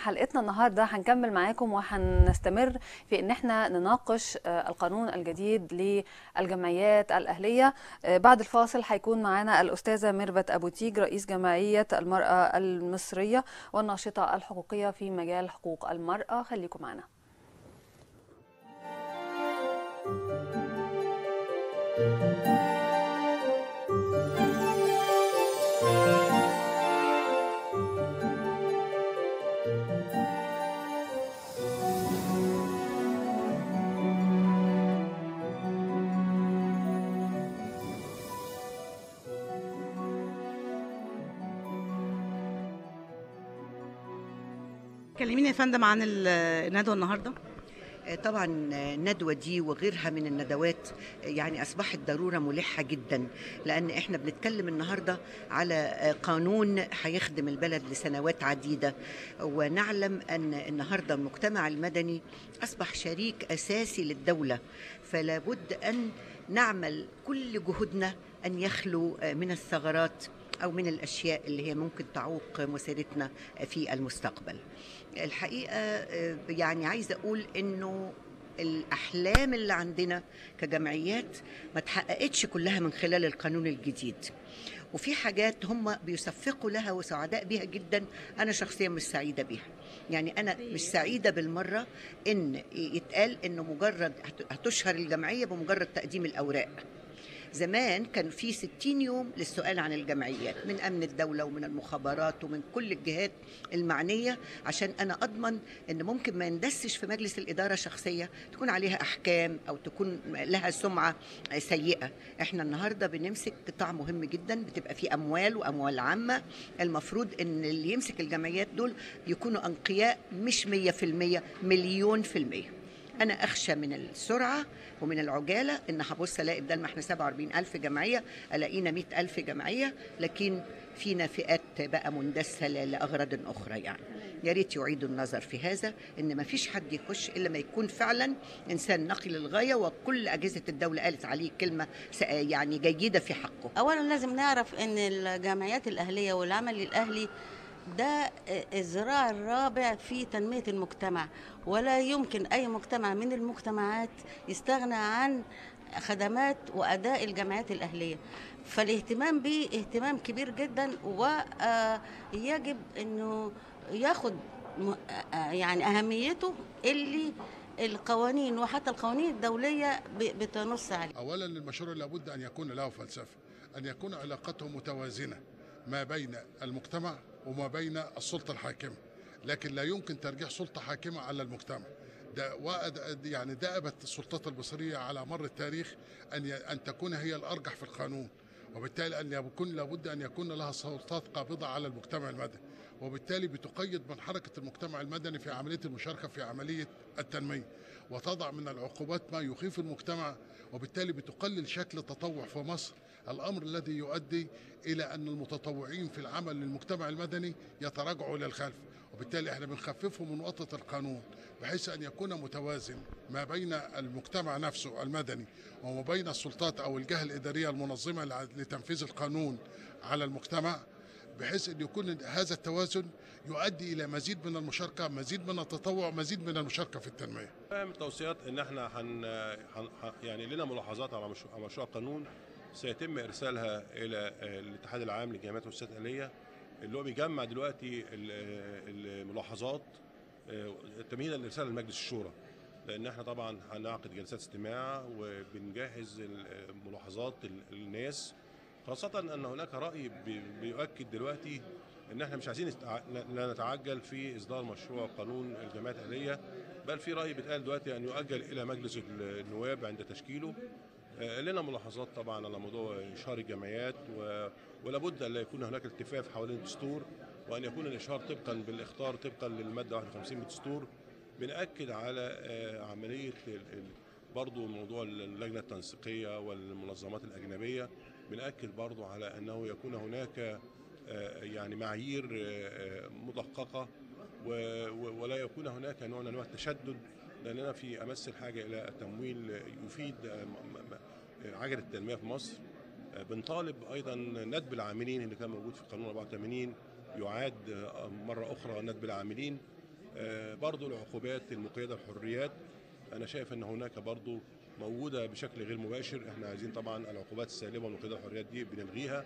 حلقتنا النهارده هنكمل معاكم وهنستمر في ان احنا نناقش القانون الجديد للجمعيات الاهليه بعد الفاصل هيكون معانا الاستاذه ميرفت ابو تيج رئيس جمعيه المراه المصريه والناشطه الحقوقيه في مجال حقوق المراه خليكم معنا كلميني يا فندم عن الندوه النهارده طبعا الندوة دي وغيرها من الندوات يعني أصبحت ضرورة ملحة جدا لأن إحنا بنتكلم النهاردة على قانون هيخدم البلد لسنوات عديدة ونعلم أن النهاردة المجتمع المدني أصبح شريك أساسي للدولة فلا بد أن نعمل كل جهودنا أن يخلو من الثغرات أو من الأشياء اللي هي ممكن تعوق مسيرتنا في المستقبل الحقيقة يعني عايزة أقول إنه الأحلام اللي عندنا كجمعيات ما تحققتش كلها من خلال القانون الجديد وفي حاجات هم بيصفقوا لها وسعداء بيها جدا أنا شخصيا مش سعيدة بيها يعني أنا مش سعيدة بالمرة إن يتقال إنه مجرد هتشهر الجمعية بمجرد تقديم الأوراق زمان كان في 60 يوم للسؤال عن الجمعيات من امن الدوله ومن المخابرات ومن كل الجهات المعنيه عشان انا اضمن ان ممكن ما يندسش في مجلس الاداره شخصيه تكون عليها احكام او تكون لها سمعه سيئه احنا النهارده بنمسك قطاع مهم جدا بتبقى فيه اموال واموال عامه المفروض ان اللي يمسك الجمعيات دول يكونوا انقياء مش 100% مليون في الميه أنا أخشى من السرعة ومن العجالة إن هبص ألاقي بدل ما إحنا 47 ألف جمعية ألاقينا 100 ألف جمعية لكن فينا فئات بقى مندسة لأغراض أخرى يعني يا ريت يعيدوا النظر في هذا ان ما فيش حد يخش الا ما يكون فعلا انسان نقي للغايه وكل اجهزه الدوله قالت عليه كلمه يعني جيده في حقه. اولا لازم نعرف ان الجمعيات الاهليه والعمل الاهلي ده الذراع الرابع في تنمية المجتمع ولا يمكن أي مجتمع من المجتمعات يستغنى عن خدمات وأداء الجمعيات الأهلية فالاهتمام به اهتمام كبير جدا ويجب أنه ياخد يعني أهميته اللي القوانين وحتى القوانين الدولية بتنص عليه أولا المشروع لابد أن يكون له فلسفة أن يكون علاقته متوازنة ما بين المجتمع وما بين السلطة الحاكمة لكن لا يمكن ترجيح سلطة حاكمة على المجتمع ده يعني دأبت السلطات المصرية على مر التاريخ أن أن تكون هي الأرجح في القانون وبالتالي أن يكون لابد أن يكون لها سلطات قابضة على المجتمع المدني وبالتالي بتقيد من حركة المجتمع المدني في عملية المشاركة في عملية التنمية وتضع من العقوبات ما يخيف المجتمع وبالتالي بتقلل شكل التطوع في مصر الأمر الذي يؤدي إلى أن المتطوعين في العمل للمجتمع المدني يتراجعوا إلى الخلف وبالتالي احنا بنخففه من وطأة القانون بحيث أن يكون متوازن ما بين المجتمع نفسه المدني وما بين السلطات أو الجهة الإدارية المنظمة لتنفيذ القانون على المجتمع بحيث أن يكون هذا التوازن يؤدي إلى مزيد من المشاركة مزيد من التطوع مزيد من المشاركة في التنمية التوصيات أن احنا حن يعني لنا ملاحظات على مشروع القانون سيتم ارسالها الى الاتحاد العام للجامعات والمؤسسات الاهليه اللي هو بيجمع دلوقتي الملاحظات تمهيدا لارسالها لمجلس الشورى لان احنا طبعا هنعقد جلسات استماع وبنجهز ملاحظات الناس خاصة أن هناك رأي بيؤكد دلوقتي أن احنا مش عايزين لا نتعجل في إصدار مشروع قانون الجامعات الأهلية بل في رأي بيتقال دلوقتي أن يؤجل إلى مجلس النواب عند تشكيله لنا ملاحظات طبعا على موضوع اشهار الجمعيات و... ولابد ان لا يكون هناك التفاف حوالين الدستور وان يكون الاشهار طبقا بالاختار طبقا للماده 51 من الدستور بناكد على عمليه برضو موضوع اللجنه التنسيقيه والمنظمات الاجنبيه بناكد برضو على انه يكون هناك يعني معايير مدققه ولا يكون هناك نوع من انواع التشدد لاننا في امس الحاجه الى التمويل يفيد عجله التنميه في مصر بنطالب ايضا ندب العاملين اللي كان موجود في قانون 84 يعاد مره اخرى ندب العاملين آه، برضو العقوبات المقيده الحريات انا شايف ان هناك برضو موجوده بشكل غير مباشر احنا عايزين طبعا العقوبات السالبه والمقيده الحريات دي بنلغيها